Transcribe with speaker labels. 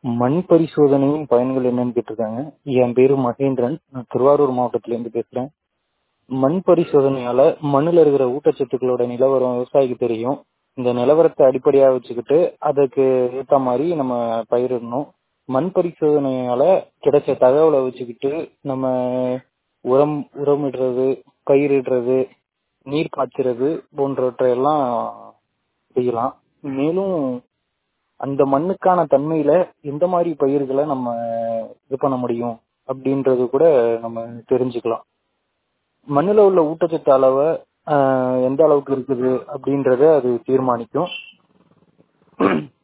Speaker 1: மண் பரிசோதனையின் பயன்கள் என்னன்னு கேட்டிருக்காங்க என் பேரு மகேந்திரன் நான் திருவாரூர் மாவட்டத்துல இருந்து பேசுறேன் மண் பரிசோதனையால மண்ணுல இருக்கிற ஊட்டச்சத்துக்களோட நிலவரம் விவசாயிக்கு தெரியும் இந்த நிலவரத்தை அடிப்படையா வச்சுக்கிட்டு அதுக்கு ஏத்த மாதிரி நம்ம பயிரிடணும் மண் பரிசோதனையால கிடைச்ச தகவலை வச்சுக்கிட்டு நம்ம உரம் உரமிடுறது பயிரிடுறது நீர் பாய்ச்சுறது போன்றவற்றையெல்லாம் செய்யலாம் மேலும் அந்த மண்ணுக்கான தன்மையில எந்த மாதிரி பயிர்களை நம்ம இது பண்ண முடியும் அப்படின்றது கூட நம்ம தெரிஞ்சுக்கலாம் மண்ணுல உள்ள ஊட்டச்சத்து அளவை ஆஹ் எந்த அளவுக்கு இருக்குது அப்படின்றத அது தீர்மானிக்கும்